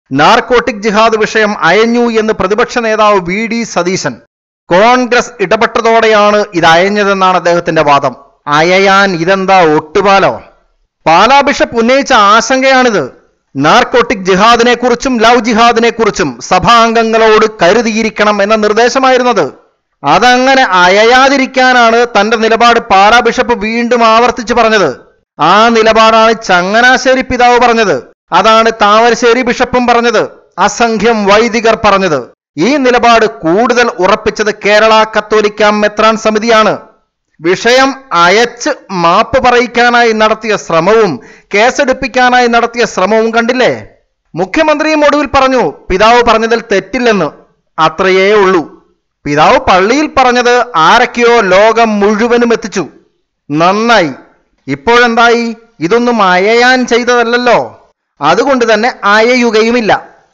narcotic ജിഹാദ് വിഷയം അയഞ്ഞു എന്ന് പ്രതിപക്ഷ നേതാവ് വി ഡി സതീശൻ കോൺഗ്രസ് ഇടപെട്ടതോടെയാണ് ഇത് അയഞ്ഞതെന്നാണ് അദ്ദേഹത്തിന്റെ വാദം അയയാൻ ഇതെന്താ ഒട്ടുപാലോ പാലാ ബിഷപ്പ് ഉന്നയിച്ച ആശങ്കയാണിത് നാർക്കോട്ടിക് ജിഹാദിനെ കുറിച്ചും ലവ് ജിഹാദിനെ കുറിച്ചും സഭാംഗങ്ങളോട് കരുതിയിരിക്കണം എന്ന നിർദ്ദേശമായിരുന്നത് അതങ്ങനെ അയയാതിരിക്കാനാണ് തന്റെ നിലപാട് പാലാ ബിഷപ്പ് വീണ്ടും ആവർത്തിച്ചു പറഞ്ഞത് ആ നിലപാടാണ് ചങ്ങനാശ്ശേരി പിതാവ് പറഞ്ഞത് അതാണ് താമരശ്ശേരി ബിഷപ്പും പറഞ്ഞത് അസംഖ്യം വൈദികർ പറഞ്ഞത് ഈ നിലപാട് കൂടുതൽ ഉറപ്പിച്ചത് കേരള കത്തോലിക്ക മെത്രാൻ സമിതിയാണ് വിഷയം അയച്ച് മാപ്പ് പറയിക്കാനായി നടത്തിയ ശ്രമവും കേസെടുപ്പിക്കാനായി നടത്തിയ ശ്രമവും കണ്ടില്ലേ മുഖ്യമന്ത്രിയും ഒടുവിൽ പറഞ്ഞു പിതാവ് പറഞ്ഞതിൽ തെറ്റില്ലെന്ന് അത്രയേ ഉള്ളൂ പിതാവ് പള്ളിയിൽ പറഞ്ഞത് ആരൊക്കെയോ ലോകം മുഴുവനും എത്തിച്ചു നന്നായി ഇപ്പോഴെന്തായി ഇതൊന്നും അയയാൻ ചെയ്തതല്ലല്ലോ അതുകൊണ്ട് തന്നെ അയയുകയുമില്ല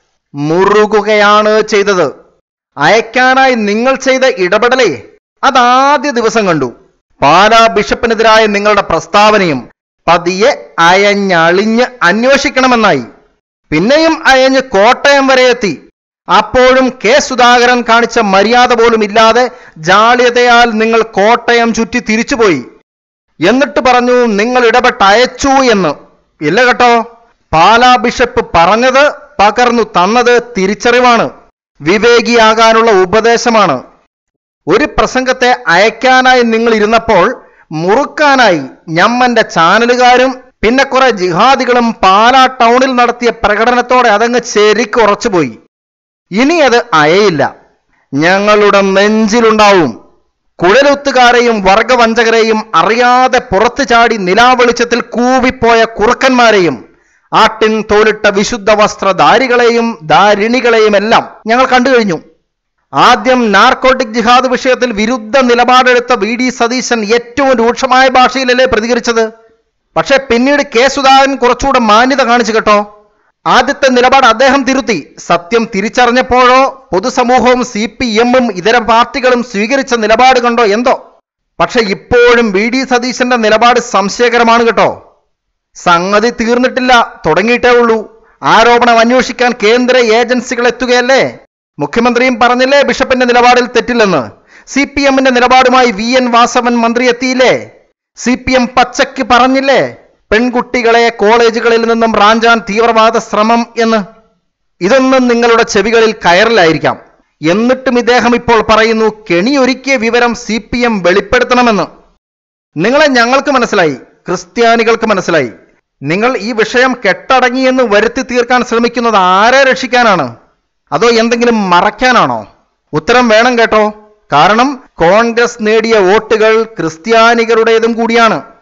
മുറുകുകയാണ് ചെയ്തത് അയക്കാനായി നിങ്ങൾ ചെയ്ത ഇടപെടലേ അതാദ്യ ദിവസം കണ്ടു പാലാ ബിഷപ്പിനെതിരായ നിങ്ങളുടെ പ്രസ്താവനയും പതിയെ അയഞ്ഞളിഞ്ഞ് അന്വേഷിക്കണമെന്നായി പിന്നെയും അയഞ്ഞ് കോട്ടയം വരെ എത്തി അപ്പോഴും കെ സുധാകരൻ കാണിച്ച മര്യാദ പോലും ഇല്ലാതെ ജാള്യതയാൽ നിങ്ങൾ കോട്ടയം ചുറ്റി തിരിച്ചുപോയി എന്നിട്ട് പറഞ്ഞു നിങ്ങൾ ഇടപെട്ട് അയച്ചു എന്ന് ഇല്ല കേട്ടോ പാലാ ബിഷപ്പ് പറഞ്ഞത് പകർന്നു തന്നത് തിരിച്ചറിവാണ് വിവേകിയാകാനുള്ള ഉപദേശമാണ് ഒരു പ്രസംഗത്തെ അയക്കാനായി നിങ്ങൾ ഇരുന്നപ്പോൾ മുറുക്കാനായി ഞമ്മന്റെ ചാനലുകാരും പിന്നെ കുറെ ജിഹാദികളും പാലാ ടൗണിൽ നടത്തിയ പ്രകടനത്തോടെ അതങ്ങ് ശരിക്ക് ഉറച്ചുപോയി ഇനി അത് അയയില്ല ഞങ്ങളുടെ നെഞ്ചിലുണ്ടാവും കുഴലുത്തുകാരെയും വർഗവഞ്ചകരെയും അറിയാതെ പുറത്തു ചാടി നിലാവെളിച്ചത്തിൽ കൂവിപ്പോയ കുറുക്കന്മാരെയും ആട്ടിൻ തോലിട്ട വിശുദ്ധ വസ്ത്രധാരികളെയും ധാരിണികളെയും എല്ലാം ഞങ്ങൾ കണ്ടു കഴിഞ്ഞു ആദ്യം നാർക്കോട്ടിക് ജിഹാദ് വിഷയത്തിൽ വിരുദ്ധ നിലപാടെടുത്ത വി ഡി സതീശൻ ഏറ്റവും രൂക്ഷമായ ഭാഷയിലല്ലേ പ്രതികരിച്ചത് പക്ഷെ പിന്നീട് കെ സുധാകരൻ കുറച്ചുകൂടെ മാന്യത കാണിച്ചു കേട്ടോ ആദ്യത്തെ നിലപാട് അദ്ദേഹം തിരുത്തി സത്യം തിരിച്ചറിഞ്ഞപ്പോഴോ പൊതുസമൂഹവും സി പി എമ്മും ഇതര പാർട്ടികളും സ്വീകരിച്ച നിലപാട് കണ്ടോ എന്തോ പക്ഷെ ഇപ്പോഴും വി ഡി സതീശന്റെ നിലപാട് സംശയകരമാണ് കേട്ടോ സംഗതി തീർന്നിട്ടില്ല തുടങ്ങിയിട്ടേ ഉള്ളൂ ആരോപണം അന്വേഷിക്കാൻ കേന്ദ്ര ഏജൻസികൾ എത്തുകയല്ലേ മുഖ്യമന്ത്രിയും പറഞ്ഞില്ലേ ബിഷപ്പിന്റെ നിലപാടിൽ തെറ്റില്ലെന്ന് സി പി എമ്മിന്റെ നിലപാടുമായി വി എൻ വാസവൻ മന്ത്രി എത്തിയില്ലേ സി പി എം പച്ചയ്ക്ക് പറഞ്ഞില്ലേ പെൺകുട്ടികളെ കോളേജുകളിൽ നിന്നും റാഞ്ചാൻ തീവ്രവാദ ശ്രമം എന്ന് ഇതൊന്നും നിങ്ങളുടെ ചെവികളിൽ കയറിലായിരിക്കാം എന്നിട്ടും ഇദ്ദേഹം ഇപ്പോൾ പറയുന്നു കെണിയൊരുക്കിയ വിവരം സി പി എം വെളിപ്പെടുത്തണമെന്ന് നിങ്ങളെ ഞങ്ങൾക്ക് മനസ്സിലായി ക്രിസ്ത്യാനികൾക്ക് മനസ്സിലായി നിങ്ങൾ ഈ വിഷയം കെട്ടടങ്ങിയെന്ന് വരുത്തി തീർക്കാൻ ശ്രമിക്കുന്നത് ആരെ രക്ഷിക്കാനാണ് അതോ എന്തെങ്കിലും മറയ്ക്കാനാണോ ഉത്തരം വേണം കേട്ടോ കാരണം കോൺഗ്രസ് നേടിയ വോട്ടുകൾ ക്രിസ്ത്യാനികളുടേതും കൂടിയാണ്